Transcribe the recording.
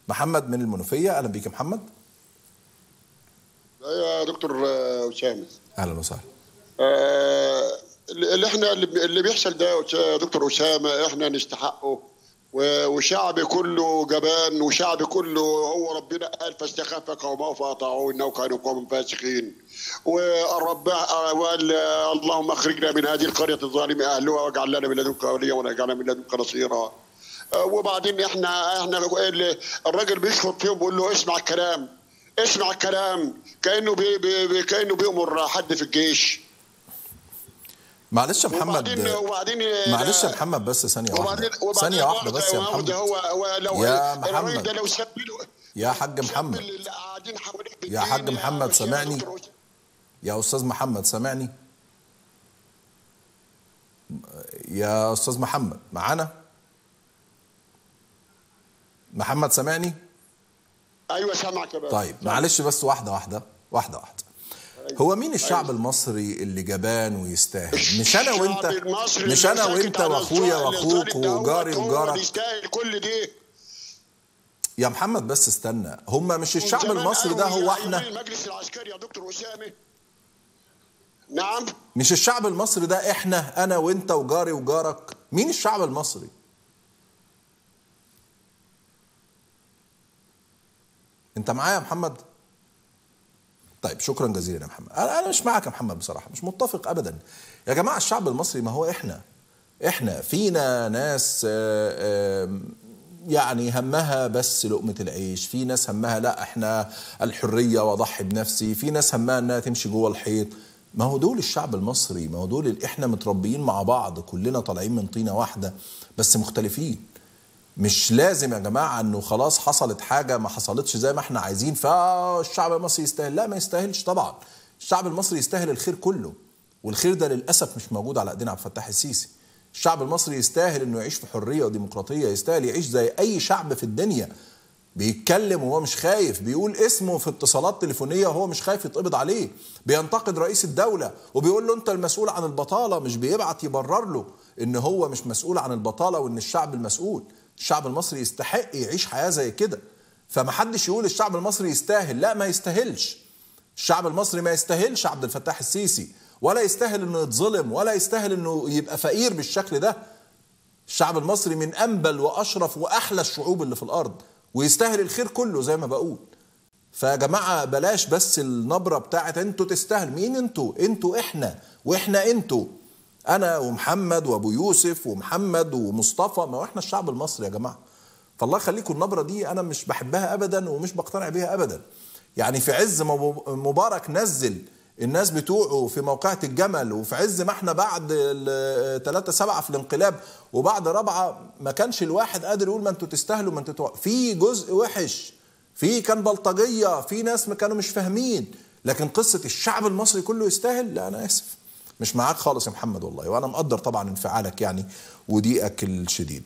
محمد من المنوفيه اهلا بيك يا محمد يا دكتور اسامه اهلا وسهلا آه، اللي احنا اللي بيحصل ده يا دكتور اسامه احنا نستحقه و- وشعب كله جبان وشعب كله هو ربنا قال فاستخف قومه فاطاعوه انه كانوا قوما فاسقين والرب وقال اللهم اخرجنا من هذه القريه الظالم اهلها واجعل لنا من لدنك وليا واجعلنا من لدنك نصيرا آه، وبعدين احنا احنا ال- الراجل بيشفط فيهم بيقول له اسمع الكلام اسمع الكلام كانه بي بي بي كانه بيامر حد في الجيش معلش يا وبعدين محمد وبعدين معلش يا محمد بس ثانيه واحده وبعدين وبعدين ثانيه واحده برضه بس يا برضه محمد هو هو لو يا الراجل محمد. ده لو سبله يا حاج محمد اللي قاعدين حواليك يا حاج بالدين محمد مش يا سامعني؟ دكتور يا استاذ محمد سامعني يا استاذ محمد معانا محمد سامعني ايوه سامعك يا باشا طيب معلش بس واحده واحده واحده واحده هو مين الشعب المصري اللي جبان ويستاهل مش انا وانت الشعب المصري مش اللي انا ساكت وانت على واخويا الظالم واخوك دوت وجاري هو اللي وجارك يستاهل كل دي يا محمد بس استنى هم مش الشعب زمان المصري ده قالوا هو يا احنا أيها المجلس العسكري يا دكتور اسامه نعم مش الشعب المصري ده احنا انا وانت وجاري وجارك مين الشعب المصري انت معايا يا محمد طيب شكرا جزيلا يا محمد انا أنا مش معاك يا محمد بصراحه مش متفق ابدا يا جماعه الشعب المصري ما هو احنا احنا فينا ناس آه، آه، يعني همها بس لقمة العيش في ناس همها لا احنا الحرية واضحي بنفسي في ناس همها انها تمشي جوه الحيط ما هو دول الشعب المصري ما هو دول اللي احنا متربيين مع بعض كلنا طالعين من طينة واحدة بس مختلفين مش لازم يا جماعة انه خلاص حصلت حاجة ما حصلتش زي ما احنا عايزين فالشعب المصري يستاهل لا ما يستاهلش طبعا الشعب المصري يستاهل الخير كله والخير ده للأسف مش موجود على ايدينا عبد الفتاح السيسي الشعب المصري يستاهل انه يعيش في حرية وديمقراطية يستاهل يعيش زي اي شعب في الدنيا بيتكلم وهو مش خايف بيقول اسمه في اتصالات تليفونية وهو مش خايف يتقبض عليه بينتقد رئيس الدولة وبيقول له انت المسؤول عن البطالة مش بيبعت يبرر له ان هو مش مسؤول عن البطالة وان الشعب المسؤول الشعب المصري يستحق يعيش حياة زي كده فمحدش يقول الشعب المصري يستاهل لا ما يستاهلش الشعب المصري ما يستاهلش عبد الفتاح السيسي ولا يستاهل انه يتظلم ولا يستاهل انه يبقى فقير بالشكل ده الشعب المصري من انبل واشرف واحلى الشعوب اللي في الارض ويستاهل الخير كله زي ما بقول فيا جماعه بلاش بس النبره بتاعت انتوا تستاهل مين انتوا انتوا احنا واحنا انتوا انا ومحمد وابو يوسف ومحمد ومصطفى ما هو احنا الشعب المصري يا جماعه فالله يخليكم النبره دي انا مش بحبها ابدا ومش بقتنع بيها ابدا يعني في عز ما مبارك نزل الناس بتوعه في موقعة الجمل وفي عز ما احنا بعد 3 7 في الانقلاب وبعد رابعة ما كانش الواحد قادر يقول ما انتوا تستاهلوا ما انتوا تو- في جزء وحش في كان بلطجية في ناس ما كانوا مش فاهمين لكن قصة الشعب المصري كله يستاهل لا انا اسف مش معاك خالص يا محمد والله وانا مقدر طبعا انفعالك يعني وضيقك الشديد